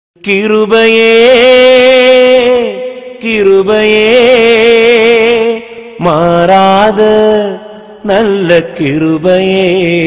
கிருபையே கிருபையே மாறாத நல்ல கிருபையே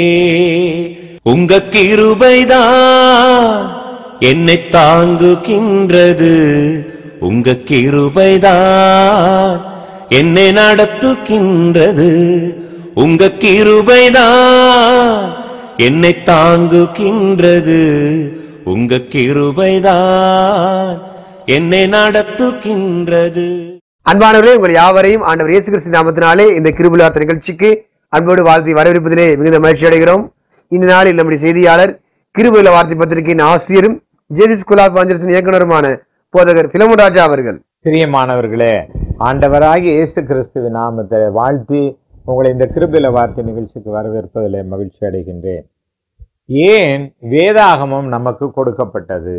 உங்க கிருபைதான் என்னை தாங்குகின்றது உங்க கிருபைதான் என்னை நடத்துகின்றது உங்க கிருபைதான் என்னை தாங்குகின்றது உங்க கிருபைதான் என்னை நடத்துகின்றது அன்பானவர்களே உங்கள் யாவரையும் ஆண்டவர் இயேசு கிறிஸ்து நாமத்தினாலே இந்த கிருபுலார்த்த நிகழ்ச்சிக்கு அன்போடு வாழ்த்தி வரவேற்பதிலே மிகுந்த மகிழ்ச்சி அடைகிறோம் இந்த நாளில் நம்முடைய செய்தியாளர் கிருபுல வார்த்தை பத்திரிகையின் ஆசிரியரும் ஜேசி ஸ்கூல் ஆஃப் வாஞ்சரத்தின் இயக்குனருமான போதகர் பிலமு ராஜா அவர்கள் பிரியமானவர்களே ஆண்டவராகிய இயேசு கிறிஸ்துவின் நாமத்தை வாழ்த்தி உங்களை இந்த கிருபில வார்த்தை நிகழ்ச்சிக்கு வரவேற்பதில் மகிழ்ச்சி அடைகின்றேன் ஏன் வேதாகமம் நமக்கு கொடுக்கப்பட்டது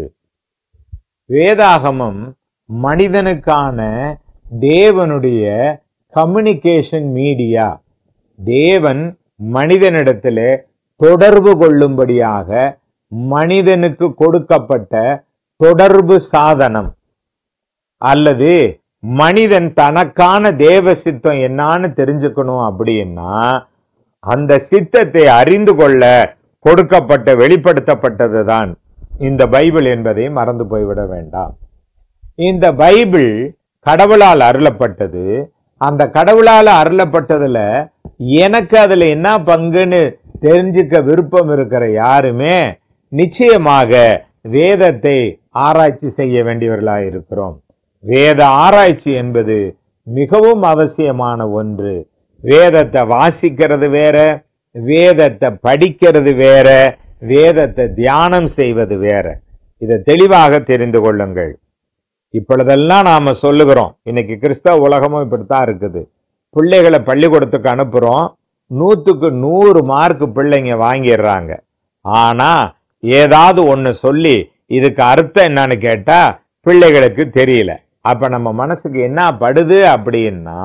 வேதாகமம் மனிதனுக்கான தேவனுடைய கம்யூனிகேஷன் மீடியா தேவன் மனிதனிடத்திலே தொடர்பு கொள்ளும்படியாக மனிதனுக்கு கொடுக்கப்பட்ட தொடர்பு சாதனம் அல்லது மனிதன் தனக்கான தேவ சித்தம் என்னான்னு தெரிஞ்சுக்கணும் அப்படின்னா அந்த சித்தத்தை அறிந்து கொள்ள கொடுக்கப்பட்ட வெளிப்படுத்தப்பட்டது தான் இந்த பைபிள் என்பதை மறந்து போய்விட வேண்டாம் இந்த பைபிள் கடவுளால் அருளப்பட்டது அந்த கடவுளால் அருளப்பட்டதுல எனக்கு அதுல என்ன பங்குன்னு தெரிஞ்சுக்க விருப்பம் இருக்கிற யாருமே நிச்சயமாக வேதத்தை ஆராய்ச்சி செய்ய வேண்டியவர்களாக இருக்கிறோம் வேத ஆராய்ச்சி என்பது மிகவும் அவசியமான ஒன்று வேதத்தை வாசிக்கிறது வேற வேதத்தை படிக்கிறது வேற வேதத்தை தியானம் செய்வது வேற இதை தெளிவாக தெரிந்து கொள்ளுங்கள் இப்பொழுதெல்லாம் நாம சொல்லுகிறோம் இன்னைக்கு கிறிஸ்தவ உலகமும் இப்படித்தான் இருக்குது பிள்ளைகளை பள்ளிக்கூடத்துக்கு அனுப்புறோம் நூத்துக்கு நூறு மார்க் பிள்ளைங்க வாங்கிடுறாங்க ஆனா ஏதாவது ஒண்ணு சொல்லி இதுக்கு அர்த்தம் என்னன்னு கேட்டா பிள்ளைகளுக்கு தெரியல அப்ப நம்ம மனசுக்கு என்ன படுது அப்படின்னா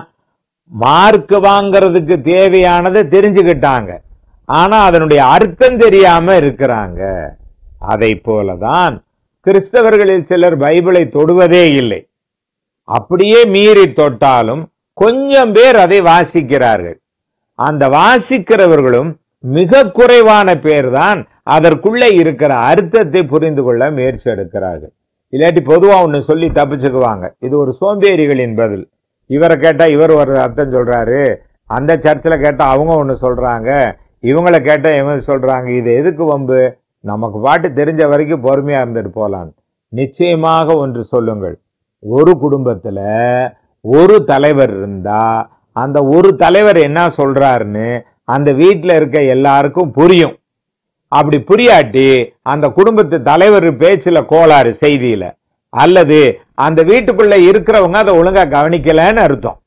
மார்க் வாங்குறதுக்கு தேவையானதை தெரிஞ்சுக்கிட்டாங்க ஆனா அதனுடைய அர்த்தம் தெரியாம இருக்கிறாங்க அதை போலதான் கிறிஸ்தவர்களில் சிலர் பைபிளை தொடுவதே இல்லை அப்படியே மீறி தொட்டாலும் கொஞ்சம் பேர் அதை வாசிக்கிறார்கள் அந்த வாசிக்கிறவர்களும் மிக குறைவான பேர் தான் அதற்குள்ள இருக்கிற அர்த்தத்தை புரிந்து கொள்ள முயற்சி எடுக்கிறார்கள் இல்லாட்டி பொதுவா ஒண்ணு சொல்லி தப்பிச்சுக்குவாங்க இது ஒரு சோம்பேறிகளின் பதில் இவரை கேட்டா இவர் ஒரு அர்த்தம் சொல்றாரு அந்த சர்ச்சில் கேட்டா அவங்க ஒண்ணு சொல்றாங்க இவங்களை கேட்டா இவங்க சொல்றாங்க இது எதுக்கு வம்பு நமக்கு பாட்டு தெரிஞ்ச வரைக்கும் பொறுமையா இருந்துட்டு போலாம் நிச்சயமாக ஒன்று சொல்லுங்கள் ஒரு குடும்பத்துல ஒரு தலைவர் இருந்தா அந்த ஒரு தலைவர் என்ன சொல்றாருன்னு அந்த வீட்டில் இருக்க எல்லாருக்கும் புரியும் அப்படி புரியாட்டி அந்த குடும்பத்து தலைவர் பேச்சுல கோளாறு செய்தியில அல்லது அந்த வீட்டுக்குள்ள இருக்கிறவங்க அதை ஒழுங்கா கவனிக்கலன்னு அர்த்தம்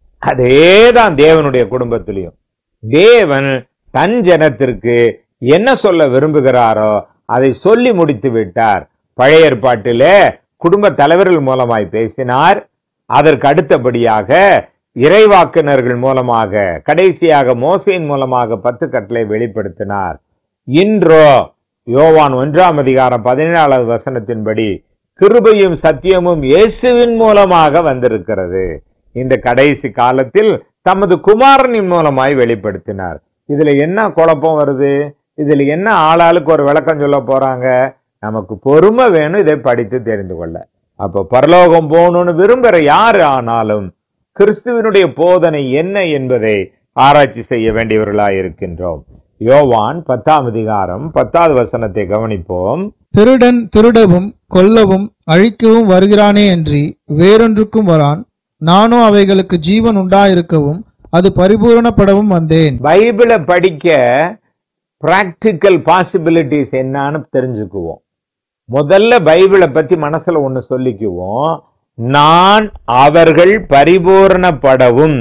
அதேதான் தேவனுடைய குடும்பத்திலையும் தேவன் தன் ஜனத்திற்கு என்ன சொல்ல விரும்புகிறாரோ அதை சொல்லி முடித்து விட்டார் பழைய ஏற்பாட்டிலே குடும்ப தலைவர்கள் மூலமாய் பேசினார் அதற்கு அடுத்தபடியாக இறைவாக்கினர்கள் மூலமாக கடைசியாக மோசையின் மூலமாக பத்து கட்டளை வெளிப்படுத்தினார் இன்றோ யோவான் ஒன்றாம் அதிகாரம் பதினேழாவது வசனத்தின்படி கிருபையும் சத்தியமும் இயேசுவின் மூலமாக வந்திருக்கிறது இந்த கடைசி காலத்தில் தமது குமாரனின் மூலமாய் வெளிப்படுத்தினார் இதுல என்ன குழப்பம் வருது இதுல என்ன ஆளாளுக்கு ஒரு விளக்கம் சொல்ல போறாங்க நமக்கு பொறுமை வேணும் இதை படித்து தெரிந்து கொள்ள அப்ப பரலோகம் போகணும்னு விரும்புகிற யாரு ஆனாலும் கிறிஸ்துவனுடைய போதனை என்ன என்பதை ஆராய்ச்சி செய்ய வேண்டியவர்களாய் இருக்கின்றோம் யோவான் பத்தாம் அதிகாரம் பத்தாவது வசனத்தை கவனிப்போம் திருடன் திருடவும் கொல்லவும் அழிக்கவும் வருகிறானே அன்றி வேறொன்றுக்கும் வரான் நானோ அவைகளுக்கு ஜீவன் உண்டாயிருக்கவும் அது பரிபூரணப்படவும் வந்தேன் பைபிளை படிக்க பிராக்டிக்கல் பாசிபிலிட்டிஸ் என்னன்னு தெரிஞ்சுக்குவோம் முதல்ல பைபிளை பத்தி மனசுல ஒண்ணு சொல்லிக்குவோம் நான் அவர்கள் பரிபூரணப்படவும்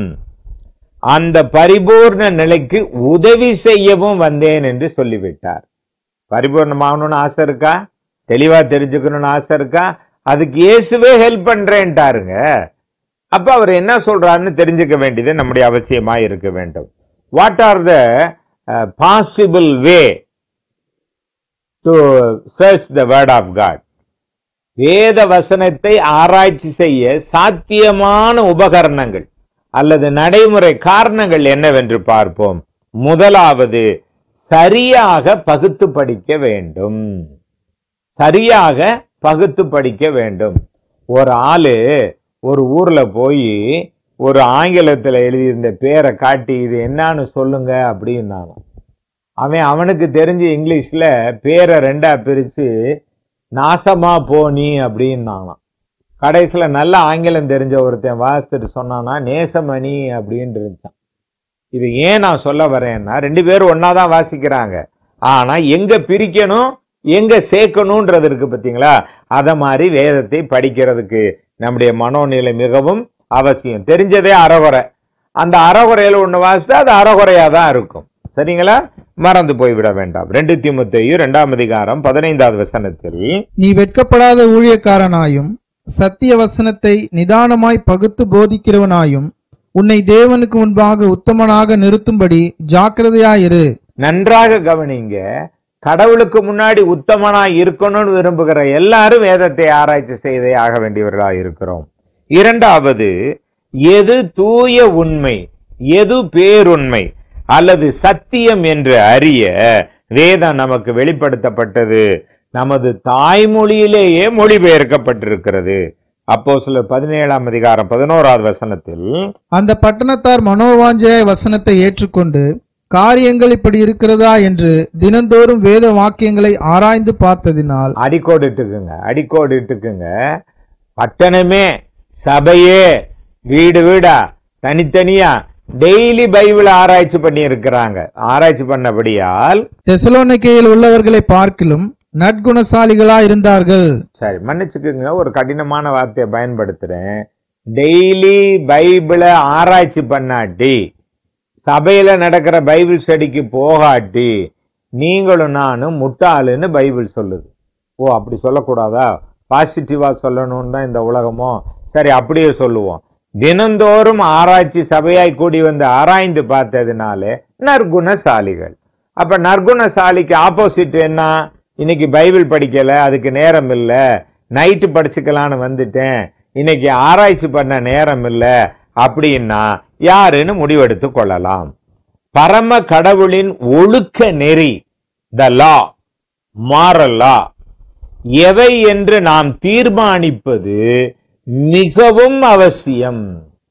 அந்த பரிபூர்ண நிலைக்கு உதவி செய்யவும் வந்தேன் என்று சொல்லிவிட்டார் பரிபூர்ணமாகணும்னு ஆசை இருக்கா தெளிவா தெரிஞ்சுக்கணும்னு ஆசை இருக்கா அதுக்கு இயேசுவே ஹெல்ப் பண்றேன்ட்டாருங்க அப்ப அவர் என்ன சொல்றாருன்னு தெரிஞ்சுக்க வேண்டியது நம்முடைய அவசியமா இருக்க வேண்டும் what are the possible way to search the word of God வேத வசனத்தை ஆராய்ச்சி செய்ய சாத்தியமான உபகரணங்கள் அல்லது நடைமுறை காரணங்கள் என்னவென்று பார்ப்போம் முதலாவது சரியாக பகுத்து படிக்க வேண்டும் சரியாக பகுத்து படிக்க வேண்டும் ஒரு ஆளு ஒரு ஊர்ல போய் ஒரு ஆங்கிலத்துல எழுதியிருந்த பேரை காட்டி இது என்னன்னு சொல்லுங்க அப்படின்னாங்க அவன் அவனுக்கு தெரிஞ்ச இங்கிலீஷ்ல பேரை ரெண்டா பிரிச்சு நாசமா போனி அப்படின்னானாம் கடைசியில நல்ல ஆங்கிலம் தெரிஞ்ச ஒருத்தன் வாசித்துட்டு சொன்னானா நேசமணி அப்படின்னு இருந்துச்சான் இது ஏன் நான் சொல்ல வரேன்னா ரெண்டு பேரும் ஒன்னா தான் வாசிக்கிறாங்க ஆனா எங்க பிரிக்கணும் எங்க சேர்க்கணும்ன்றது இருக்கு பார்த்தீங்களா அத மாதிரி வேதத்தை படிக்கிறதுக்கு நம்முடைய மனோநிலை மிகவும் அவசியம் தெரிஞ்சதே அறகுறை அந்த அறகுறையில ஒண்ணு வாசித்தா அது அறகுறையா தான் இருக்கும் சரிங்களா மறந்து போய்விட வேண்டாம் ரெண்டு திமுத்தையும் இரண்டாம் அதிகாரம் பதினைந்தாவது வசனத்தில் நீ வெட்கப்படாத ஊழியக்காரனாயும் சத்திய வசனத்தை நிதானமாய் பகுத்து போதிக்கிறவனாயும் உன்னை தேவனுக்கு முன்பாக உத்தமனாக நிறுத்தும்படி ஜாக்கிரதையாயிரு நன்றாக கவனிங்க கடவுளுக்கு முன்னாடி உத்தமனா இருக்கணும்னு விரும்புகிற எல்லாரும் வேதத்தை ஆராய்ச்சி செய்தே ஆக வேண்டியவர்களா இருக்கிறோம் இரண்டாவது எது தூய உண்மை எது பேருண்மை அல்லது சத்தியம் என்று அறிய வேதம் நமக்கு வெளிப்படுத்தப்பட்டது நமது தாய்மொழியிலேயே மொழிபெயர்க்கப்பட்டிருக்கிறது அப்போ சில பதினேழாம் அதிகாரம் பதினோராவது வசனத்தில் அந்த பட்டணத்தார் மனோவாஞ்சையாய் வசனத்தை ஏற்றுக்கொண்டு காரியங்கள் இப்படி இருக்கிறதா என்று தினந்தோறும் வேத வாக்கியங்களை ஆராய்ந்து பார்த்ததினால் அடிக்கோடு இட்டுக்குங்க அடிக்கோடு இட்டுக்குங்க பட்டணமே சபையே வீடு வீடா தனித்தனியா டெய்லி பைபிள் ஆராய்ச்சி பண்ணி இருக்கிறாங்க ஆராய்ச்சி பண்ணபடியால் தெசலோனிக்கையில் உள்ளவர்களை பார்க்கிலும் நற்குணசாலிகளா இருந்தார்கள் சரி மன்னிச்சுக்குங்க ஒரு கடினமான வார்த்தையை பயன்படுத்துறேன் டெய்லி பைபிளை ஆராய்ச்சி பண்ணாட்டி சபையில நடக்கிற பைபிள் ஸ்டடிக்கு போகாட்டி நீங்களும் நானும் முட்டாளுன்னு பைபிள் சொல்லுது ஓ அப்படி சொல்லக்கூடாதா பாசிட்டிவா சொல்லணும்னு தான் இந்த உலகமோ சரி அப்படியே சொல்லுவோம் தினந்தோறும் ஆராய்ச்சி சபையாய் கூடி வந்து ஆராய்ந்து பார்த்ததுனாலே நற்குணசாலிகள் அப்ப நற்குணசாலிக்கு ஆப்போசிட் என்ன இன்னைக்கு பைபிள் படிக்கல அதுக்கு நேரம் இல்ல நைட்டு படிச்சுக்கலான்னு வந்துட்டேன் இன்னைக்கு ஆராய்ச்சி பண்ண நேரம் இல்ல அப்படின்னா யாருன்னு முடிவெடுத்து கொள்ளலாம் பரம கடவுளின் ஒழுக்க நெறி த லா மாரல் லா எவை என்று நாம் தீர்மானிப்பது மிகவும் அவசியம்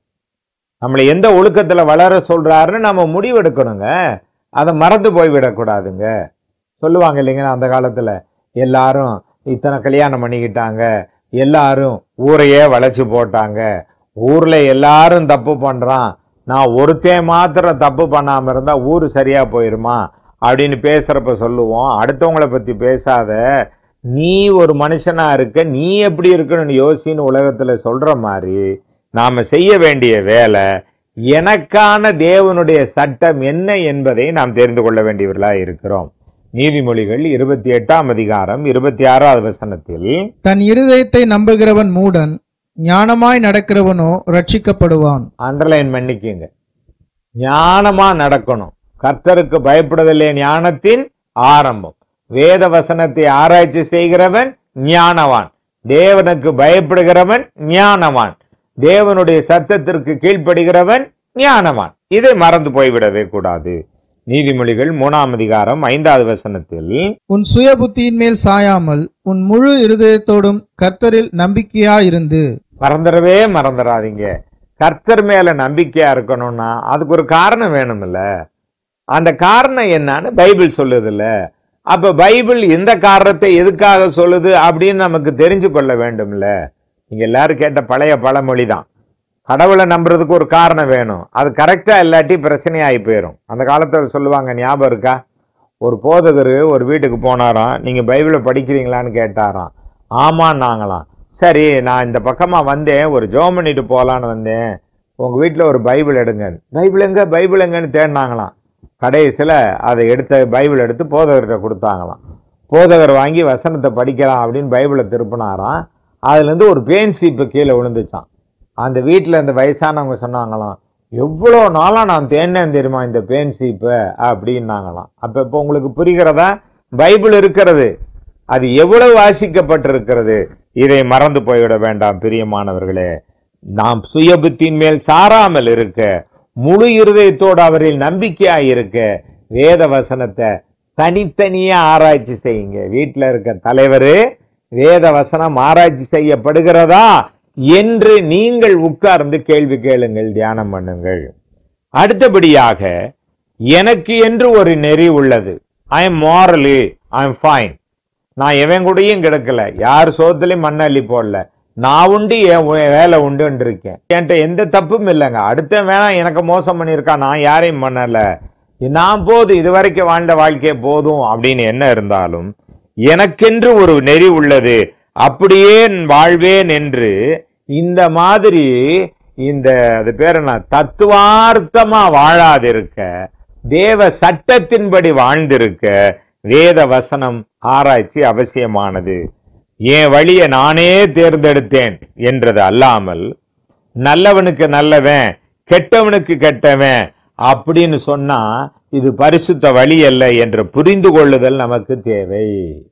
நம்மளை எந்த ஒழுக்கத்துல வளர சொல்றாருன்னு நம்ம முடிவெடுக்கணுங்க அதை மறந்து போய்விடக்கூடாதுங்க சொல்லுவாங்க இல்லைங்களா அந்த காலத்துல எல்லாரும் இத்தனை கல்யாணம் பண்ணிக்கிட்டாங்க எல்லாரும் ஊரையே வளைச்சு போட்டாங்க ஊர்ல எல்லாரும் தப்பு பண்றான் நான் ஒருத்தன் மாத்திரம் தப்பு பண்ணாம இருந்தா ஊரு சரியா போயிருமா அப்படின்னு பேசுறப்ப சொல்லுவோம் அடுத்தவங்கள பத்தி பேசாத நீ ஒரு மனுஷனா இருக்க நீ எப்படி இருக்கணும்னு யோசின்னு உலகத்துல சொல்ற மாதிரி நாம செய்ய வேண்டிய வேலை எனக்கான தேவனுடைய சட்டம் என்ன என்பதை நாம் தெரிந்து கொள்ள வேண்டியவர்களா இருக்கிறோம் நீதிமொழிகள் இருபத்தி எட்டாம் அதிகாரம் இருபத்தி ஆறாவது வசனத்தில் தன் இருதயத்தை நம்புகிறவன் மூடன் ஞானமாய் நடக்கிறவனோ ரட்சிக்கப்படுவான் அண்டர்லைன் பண்ணிக்கங்க ஞானமா நடக்கணும் கர்த்தருக்கு பயப்படுதலே ஞானத்தின் ஆரம்பம் வேத வசனத்தை ஆராய்ச்சி செய்கிறவன் ஞானவான் தேவனுக்கு பயப்படுகிறவன் ஞானவான் தேவனுடைய சத்தத்திற்கு கீழ்ப்படுகிறவன் ஞானவான் இதை மறந்து போய்விடவே கூடாது நீதிமொழிகள் மூணாம் அதிகாரம் ஐந்தாவது வசனத்தில் உன் சுய புத்தியின் மேல் சாயாமல் உன் முழு இருதயத்தோடும் கர்த்தரில் நம்பிக்கையாயிருந்து மறந்துடவே மறந்துடாதீங்க கர்த்தர் மேல நம்பிக்கையா இருக்கணும்னா அதுக்கு ஒரு காரணம் வேணும்ல அந்த காரணம் என்னன்னு பைபிள் சொல்லுதுல்ல அப்ப பைபிள் எந்த காரணத்தை எதுக்காக சொல்லுது அப்படின்னு நமக்கு தெரிஞ்சு கொள்ள வேண்டும்ல நீங்க எல்லாரும் கேட்ட பழைய பழமொழி தான் கடவுளை நம்புறதுக்கு ஒரு காரணம் வேணும் அது கரெக்டா இல்லாட்டி பிரச்சனையாகி போயிடும் அந்த காலத்துல சொல்லுவாங்க ஞாபகம் இருக்கா ஒரு போதகர் ஒரு வீட்டுக்கு போனாராம் நீங்க பைபிளை படிக்கிறீங்களான்னு கேட்டாராம் ஆமான்னாங்களாம் சரி நான் இந்த பக்கமா வந்தேன் ஒரு ஜோம் பண்ணிட்டு போகலான்னு வந்தேன் உங்க வீட்டில் ஒரு பைபிள் எடுங்க பைபிள் எங்க பைபிள் எங்கன்னு தேடினாங்களாம் கடைசியில் அதை எடுத்த பைபிள் எடுத்து போதகர்கிட்ட கொடுத்தாங்களாம் போதகர் வாங்கி வசனத்தை படிக்கலாம் அப்படின்னு பைபிளை திருப்பினாராம் அதுலேருந்து ஒரு பேன் சீப்பு கீழே விழுந்துச்சான் அந்த வீட்டில் இந்த வயசானவங்க சொன்னாங்களாம் எவ்வளோ நாளாக நான் தேடினேன் தெரியுமா இந்த பேன் சீப்பை அப்படின்னாங்களாம் அப்போ இப்போ உங்களுக்கு புரிகிறதா பைபிள் இருக்கிறது அது எவ்வளவு வாசிக்கப்பட்டிருக்கிறது இதை மறந்து போய்விட வேண்டாம் பிரியமானவர்களே நாம் சுயபுத்தின் மேல் சாராமல் இருக்க முழு இருதயத்தோடு அவரில் நம்பிக்கையாய் இருக்க வேத வசனத்தை தனித்தனியா ஆராய்ச்சி செய்யுங்க வீட்டில் இருக்க தலைவரு வேத வசனம் ஆராய்ச்சி செய்யப்படுகிறதா என்று நீங்கள் உட்கார்ந்து கேள்வி கேளுங்கள் தியானம் பண்ணுங்கள் அடுத்தபடியாக எனக்கு என்று ஒரு நெறி உள்ளது I am morally I am fine நான் எவன் கூடயும் கிடக்கல யார் சோத்துலையும் மண்ணள்ளி போடல நான் உண்டு என் வே- வேலை உண்டுன்னு இருக்கேன் என்கிட்ட எந்த தப்பும் இல்லைங்க அடுத்த வேணா எனக்கு மோசம் பண்ணியிருக்கான் நான் யாரையும் பண்ணல நான் போதும் இதுவரைக்கும் வாழ்ந்த வாழ்க்கையே போதும் அப்படின்னு என்ன இருந்தாலும் எனக்கென்று ஒரு நெறி உள்ளது அப்படியே வாழ்வேன் என்று இந்த மாதிரி இந்த அது பேர் என்ன தத்துவார்த்தமா வாழாதிருக்க தேவ சட்டத்தின்படி வாழ்ந்திருக்க வேத வசனம் ஆராய்ச்சி அவசியமானது என் வழியை நானே தேர்ந்தெடுத்தேன் என்றது அல்லாமல் நல்லவனுக்கு நல்லவன் கெட்டவனுக்கு கெட்டவன் அப்படின்னு சொன்னா இது பரிசுத்த வழி அல்ல என்று புரிந்து கொள்ளுதல் நமக்கு தேவை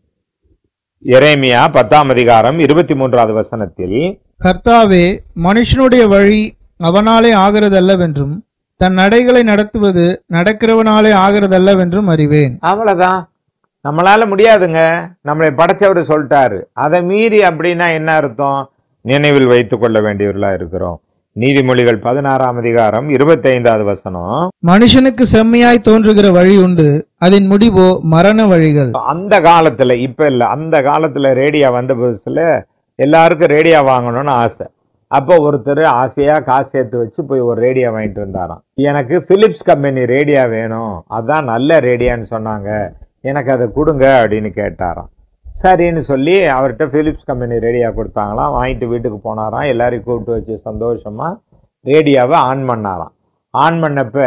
எரேமியா பத்தாம் அதிகாரம் இருபத்தி மூன்றாவது வசனத்தில் கர்த்தாவே மனுஷனுடைய வழி அவனாலே ஆகிறதல்லவென்றும் தன் நடைகளை நடத்துவது நடக்கிறவனாலே ஆகிறதல்லவென்றும் அறிவேன் அவ்வளவுதான் நம்மளால முடியாதுங்க நம்மளை படைச்சவர் சொல்லிட்டாரு அதை மீறி அப்படின்னா என்ன அர்த்தம் நினைவில் வைத்துக் கொள்ள வேண்டியவர்களா இருக்கிறோம் நீதிமொழிகள் பதினாறாம் அதிகாரம் இருபத்தைந்தாவது வசனம் மனுஷனுக்கு செம்மையாய் தோன்றுகிற வழி உண்டு அதன் முடிவோ மரண வழிகள் அந்த காலத்துல இப்ப இல்ல அந்த காலத்துல ரேடியோ வந்த புதுசுல எல்லாருக்கும் ரேடியோ வாங்கணும்னு ஆசை அப்போ ஒருத்தர் ஆசையா காசு சேர்த்து வச்சு போய் ஒரு ரேடியோ வாங்கிட்டு வந்தாராம் எனக்கு பிலிப்ஸ் கம்பெனி ரேடியோ வேணும் அதான் நல்ல ரேடியோன்னு சொன்னாங்க எனக்கு அதை கொடுங்க அப்படின்னு கேட்டாராம் சரின்னு சொல்லி அவர்கிட்ட பிலிப்ஸ் கம்பெனி ரேடியோ கொடுத்தாங்களாம் வாங்கிட்டு வீட்டுக்கு போனாராம் எல்லாரையும் கூப்பிட்டு வச்சு சந்தோஷமா ரேடியோவை ஆன் பண்ணாராம் ஆன் பண்ணப்ப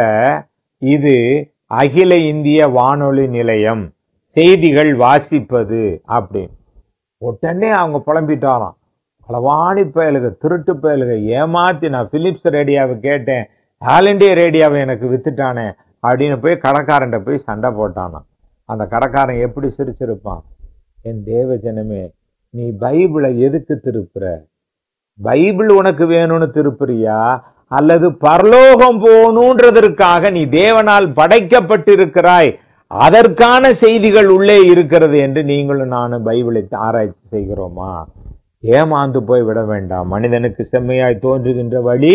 இது அகில இந்திய வானொலி நிலையம் செய்திகள் வாசிப்பது அப்படின்னு உடனே அவங்க புலம்பிட்டாராம் களவாணி பயலுக திருட்டு பயலுக ஏமாத்தி நான் பிலிப்ஸ் ரேடியோவை கேட்டேன் ஆல் இண்டியா ரேடியோவை எனக்கு வித்துட்டானே அப்படின்னு போய் கடைக்காரன்ட்ட போய் சண்டை போட்டானாம் அந்த கடைக்காரன் எப்படி சிரிச்சிருப்பான் என் தேவ ஜனமே நீ பைபிளை எதுக்கு திருப்புற பைபிள் உனக்கு வேணும்னு திருப்புறியா அல்லது பரலோகம் போகணுன்றதற்காக நீ தேவனால் படைக்கப்பட்டிருக்கிறாய் அதற்கான செய்திகள் உள்ளே இருக்கிறது என்று நீங்களும் நானும் பைபிளை ஆராய்ச்சி செய்கிறோமா ஏமாந்து போய் விட வேண்டாம் மனிதனுக்கு செம்மையாய் தோன்றுகின்ற வழி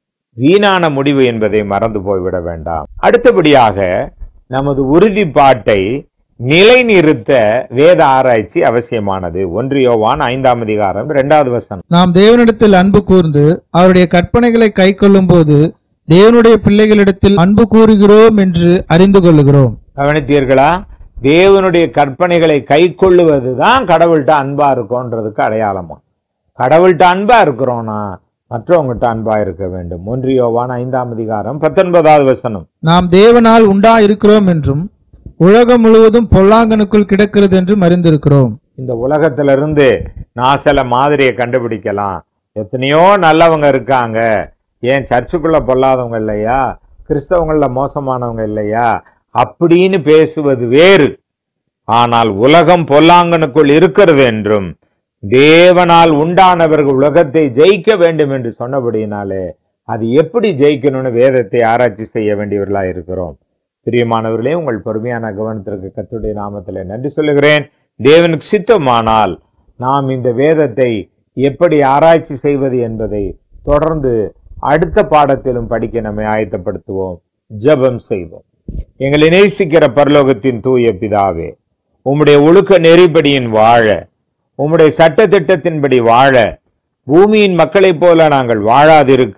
வீணான முடிவு என்பதை மறந்து போய்விட வேண்டாம் அடுத்தபடியாக நமது உறுதிப்பாட்டை நிலைநிறுத்த வேத ஆராய்ச்சி அவசியமானது ஒன்று யோவான் ஐந்தாம் அதிகாரம் இரண்டாவது வசனம் நாம் தேவனிடத்தில் அன்பு கூர்ந்து அவருடைய கற்பனைகளை கை போது தேவனுடைய பிள்ளைகளிடத்தில் அன்பு கூறுகிறோம் என்று அறிந்து கொள்ளுகிறோம் கவனித்தீர்களா தேவனுடைய கற்பனைகளை கை கொள்ளுவதுதான் கடவுள்கிட்ட அன்பா இருக்கோன்றதுக்கு அடையாளமா கடவுள்கிட்ட அன்பா இருக்கிறோம்னா மற்றவங்ககிட்ட அன்பா இருக்க வேண்டும் ஒன்று யோவான் ஐந்தாம் அதிகாரம் பத்தொன்பதாவது வசனம் நாம் தேவனால் உண்டா இருக்கிறோம் என்றும் உலகம் முழுவதும் பொல்லாங்கனுக்குள் கிடக்கிறது என்றும் அறிந்திருக்கிறோம் இந்த உலகத்திலிருந்து நான் சில மாதிரியை கண்டுபிடிக்கலாம் எத்தனையோ நல்லவங்க இருக்காங்க ஏன் சர்ச்சுக்குள்ள பொல்லாதவங்க இல்லையா கிறிஸ்தவங்கள மோசமானவங்க இல்லையா அப்படின்னு பேசுவது வேறு ஆனால் உலகம் பொல்லாங்கனுக்குள் இருக்கிறது என்றும் தேவனால் உண்டானவர்கள் உலகத்தை ஜெயிக்க வேண்டும் என்று சொன்னபடியினாலே அது எப்படி ஜெயிக்கணும்னு வேதத்தை ஆராய்ச்சி செய்ய வேண்டியவர்களா இருக்கிறோம் பிரியமானவர்களே உங்கள் பொறுமையான கவனத்திற்கு கர்த்தருடைய நாமத்தில் நன்றி சொல்லுகிறேன் தேவனுக்கு சித்தமானால் நாம் இந்த வேதத்தை எப்படி ஆராய்ச்சி செய்வது என்பதை தொடர்ந்து அடுத்த பாடத்திலும் படிக்க நம்மை ஆயத்தப்படுத்துவோம் ஜெபம் செய்வோம் எங்களை நேசிக்கிற பரலோகத்தின் தூய பிதாவே உம்முடைய ஒழுக்க நெறிப்படியின் வாழ உம்முடைய சட்ட திட்டத்தின்படி வாழ பூமியின் மக்களைப் போல நாங்கள் வாழாதிருக்க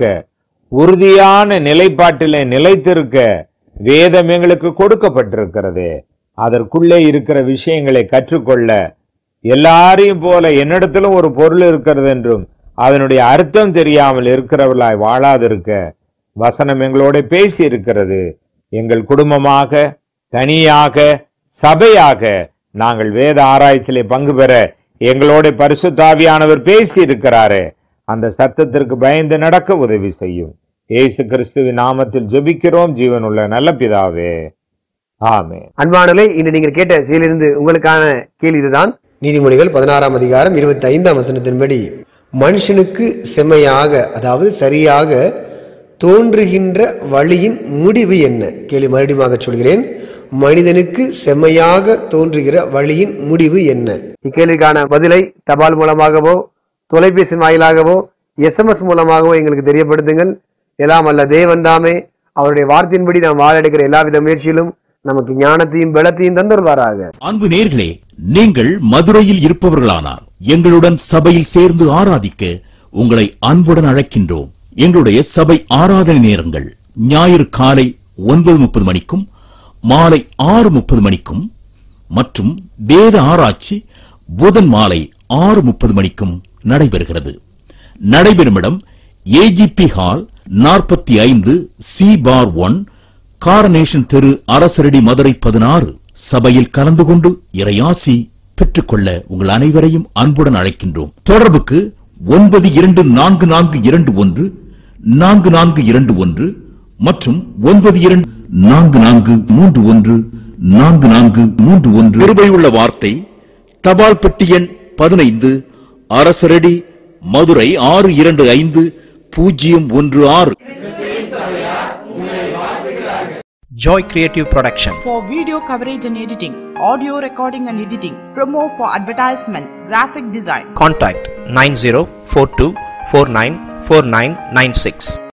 உறுதியான நிலைப்பாட்டிலே நிலைத்திருக்க வேதம் எங்களுக்கு கொடுக்கப்பட்டிருக்கிறது அதற்குள்ளே இருக்கிற விஷயங்களை கற்றுக்கொள்ள எல்லாரையும் போல என்னிடத்திலும் ஒரு பொருள் இருக்கிறது என்றும் அதனுடைய அர்த்தம் தெரியாமல் இருக்கிறவர்களாய் வாழாதிருக்க வசனம் எங்களோட பேசி இருக்கிறது எங்கள் குடும்பமாக தனியாக சபையாக நாங்கள் வேத ஆராய்ச்சியிலே பங்கு பெற எங்களோட பரிசுத்தாவியானவர் பேசி இருக்கிறாரே அந்த சத்தத்திற்கு பயந்து நடக்க உதவி செய்யும் இயேசு கிறிஸ்துவின் நாமத்தில் ஜெபிக்கிறோம் ஜீவனுள்ள நல்ல பிதாவே ஆமென் அன்பானலே இன்று நீங்கள் கேட்ட செயலிருந்து உங்களுக்கான கேள்வி இதுதான் நீதிமொழிகள் பதினாறாம் அதிகாரம் இருபத்தி ஐந்தாம் வசனத்தின்படி மனுஷனுக்கு செம்மையாக அதாவது சரியாக தோன்றுகின்ற வழியின் முடிவு என்ன கேள்வி மறுபடியும் சொல்கிறேன் மனிதனுக்கு செம்மையாக தோன்றுகிற வழியின் முடிவு என்ன இக்கேள்விக்கான பதிலை தபால் மூலமாகவோ தொலைபேசி வாயிலாகவோ எஸ்எம்எஸ் மூலமாகவோ எங்களுக்கு தெரியப்படுத்துங்கள் எல்லாம் அல்ல தேவன் தாமே அவருடைய வார்த்தையின்படி நாம் வாழெடுக்கிற எல்லாவித முயற்சியிலும் நமக்கு ஞானத்தையும் பலத்தையும் தந்தருவாராக அன்பு நேர்களே நீங்கள் மதுரையில் இருப்பவர்களானார் எங்களுடன் சபையில் சேர்ந்து ஆராதிக்க உங்களை அன்புடன் அழைக்கின்றோம் எங்களுடைய சபை ஆராதனை நேரங்கள் ஞாயிறு காலை ஒன்பது முப்பது மணிக்கும் மாலை ஆறு முப்பது மணிக்கும் மற்றும் வேத ஆராய்ச்சி புதன் மாலை ஆறு முப்பது மணிக்கும் நடைபெறுகிறது நடைபெறும் இடம் ஏஜிபி ஹால் நாற்பத்தி ஐந்து சி பார் ஒன் காரனேஷன் தெரு அரசரடி மதுரை பதினாறு சபையில் கலந்து கொண்டு இறையாசி பெற்றுக்கொள்ள உங்கள் அனைவரையும் அன்புடன் அழைக்கின்றோம் தொடர்புக்கு ஒன்பது இரண்டு நான்கு நான்கு இரண்டு ஒன்று நான்கு நான்கு இரண்டு ஒன்று மற்றும் ஒன்பது இரண்டு நான்கு நான்கு மூன்று ஒன்று நான்கு நான்கு மூன்று ஒன்று கிருபையுள்ள வார்த்தை தபால் பெட்டி எண் பதினைந்து அரசரடி மதுரை ஆறு இரண்டு ஐந்து பூஜ்ஜியம் ஒன்று ஆறு Joy Creative Production. for video coverage and editing, audio recording and editing, promo for advertisement, graphic design. Contact 9042494996.